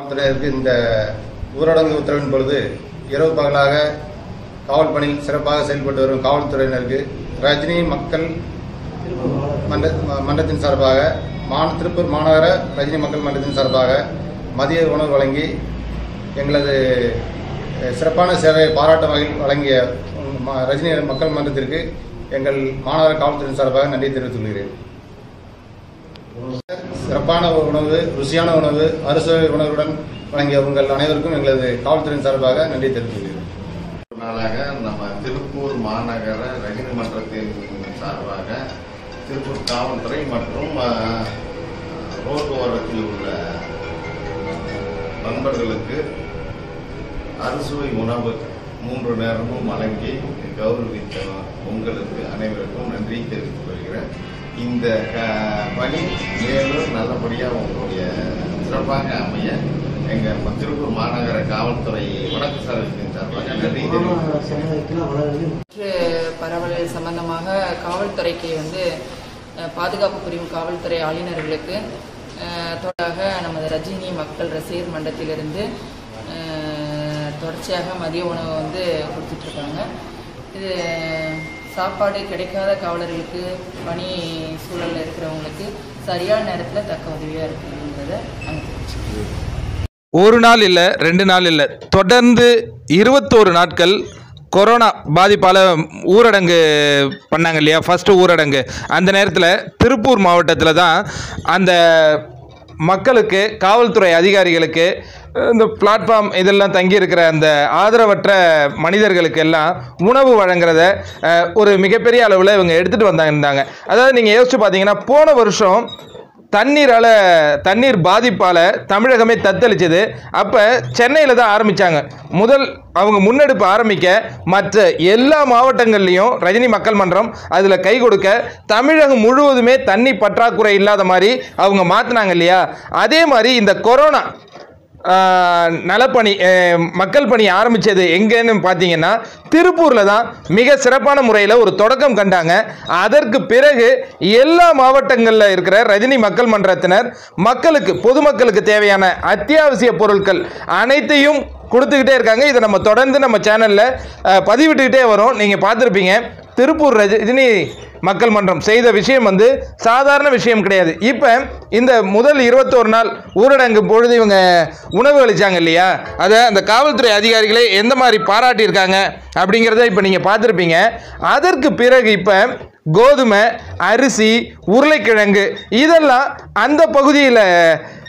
காவல்துறையினருக்கு இந்த ஊரடங்கு உத்தரவின் பொழுது இரவு பகலாக காவல் பணியில் சிறப்பாக செயல்பட்டு வரும் காவல்துறையினருக்கு ரஜினி மக்கள் மன்ற மன்றத்தின் சார்பாக மான திருப்பூர் மாநகர ரஜினி மக்கள் மன்றத்தின் சார்பாக மதிய உணவு வழங்கி எங்களது அஹ், சிறப்பான சேவையை பாராட்டும் வகையில் வழங்கிய உம், ம- ரஜினி மக்கள் மன்றத்திற்கு எங்கள் மாநகர காவல்துறையின் சார்பாக நன்றி தெரிவித்துக் கொள்கிறேன் சிறப்பான உணவு ருசியான உணவு அறுசுவை உணவுடன் வழங்கிய உங்கள் அனைவருக்கும் எங்களது காவல்துறையின் சார்பாக நன்றி தெரிவித்துக் கொள்கிறேன் ஒரு நாளாக நம்ம திருப்பூர் மாநகர ரஜினி மன்றத்தின் சார்பாக திருப்பூர் காவல்துறை மற்றும் அஹ், ரோடு ஓரத்தில் உள்ள நண்பர்களுக்கு அறுசுவை உணவு மூன்று நேரமும் வழங்கி கௌரவித்த உங்களுக்கு அனைவருக்கும் நன்றி தெரிவித்துக் கொள்கிறேன் இந்த க- பணி மேலும் நல்லபடியாக உங்களுடைய சிறப்பாக அமைய எங்கள் திருப்பூர் மாநகர காவல்துறை வடக்கு சர்வீஸின் சார்பாக நன்றி தெரிவித்துக் தொற்று பரவல் சம்பந்தமாக காவல்துறைக்கு வந்து அஹ், பாதுகாப்பு புரியும் காவல்துறை ஆளுநர்களுக்கு அஹ், தொடராக நமது ரஜினி மக்கள் ரசிகர் மன்றத்திலிருந்து அஹ், தொடர்ச்சியாக மதிய உணவு வந்து கொடுத்துட்ருக்காங்க இது சாப்பாடு கிடைக்காத காவலர்களுக்கு பணி சூழலில் இருக்கிறவங்களுக்கு சரியான நேரத்தில் தக்க உதவியாக இருக்குங்கிறத நாங்கள் தெரிவிச்சுக்கிறோம் ஒரு நாள் இல்லை ரெண்டு நாள் இல்லை தொடர்ந்து இருபத்தோரு நாட்கள் கொரோனா பாதிப்பால் ஊரடங்கு பண்ணாங்க இல்லையா ஃபஸ்ட்டு ஊரடங்கு அந்த நேரத்தில் திருப்பூர் மாவட்டத்தில் தான் அந்த மக்களுக்கு காவல்துறை அதிகாரிகளுக்கு இந்த பிளாட்ஃபார்ம் இதெல்லாம் தங்கியிருக்கிற அந்த ஆதரவற்ற மனிதர்களுக்கு எல்லாம் உணவு வழங்குறத அஹ், ஒரு மிகப்பெரிய அளவில் இவங்க எடுத்துகிட்டு வந்தாங்க இருந்தாங்க அதாவது நீங்கள் யோசிச்சு பார்த்தீங்கன்னா போன வருஷம் தண்ணீரால் தண்ணீர் பாதிப்பால் தமிழகமே தத்தளிச்சது அப்போ சென்னையில் தான் ஆரம்பித்தாங்க முதல் அவங்க முன்னெடுப்பு ஆரம்பிக்க மற்ற எல்லா மாவட்டங்கள்லேயும் ரஜினி மக்கள் மன்றம் அதில் கை கொடுக்க தமிழகம் முழுவதுமே தண்ணி பற்றாக்குறை இல்லாத மாதிரி அவங்க மாற்றினாங்க இல்லையா அதே மாதிரி இந்த கொரோனா ஆஹ், நலப்பணி அஹ், மக்கள் பணி ஆரம்பித்தது எங்கன்னு பார்த்தீங்கன்னா திருப்பூரில் தான் மிக சிறப்பான முறையில் ஒரு தொடக்கம் கண்டாங்க அதற்கு பிறகு எல்லா மாவட்டங்களில் இருக்கிற ரஜினி மக்கள் மன்றத்தினர் மக்களுக்கு பொதுமக்களுக்கு தேவையான அத்தியாவசிய பொருட்கள் அனைத்தையும் கொடுத்துக்கிட்டே இருக்காங்க இதை நம்ம தொடர்ந்து நம்ம சேனலில் பதிவிட்டுக்கிட்டே வரோம் நீங்கள் பார்த்துருப்பீங்க திருப்பூர் ரஜினி மக்கள் மன்றம் செய்த விஷயம் வந்து சாதாரண விஷயம் கிடையாது இப்போ இந்த முதல் இருபத்தோரு நாள் ஊரடங்கு பொழுது இவங்க உணவு அளித்தாங்க இல்லையா அதை அந்த காவல்துறை அதிகாரிகளே எந்த மாதிரி பாராட்டியிருக்காங்க அப்படிங்கிறத இப்போ நீங்கள் பார்த்துருப்பீங்க அதற்கு பிறகு இப்போ கோதுமை அரிசி உருளைக்கிழங்கு இதெல்லாம் அந்த பகுதியில்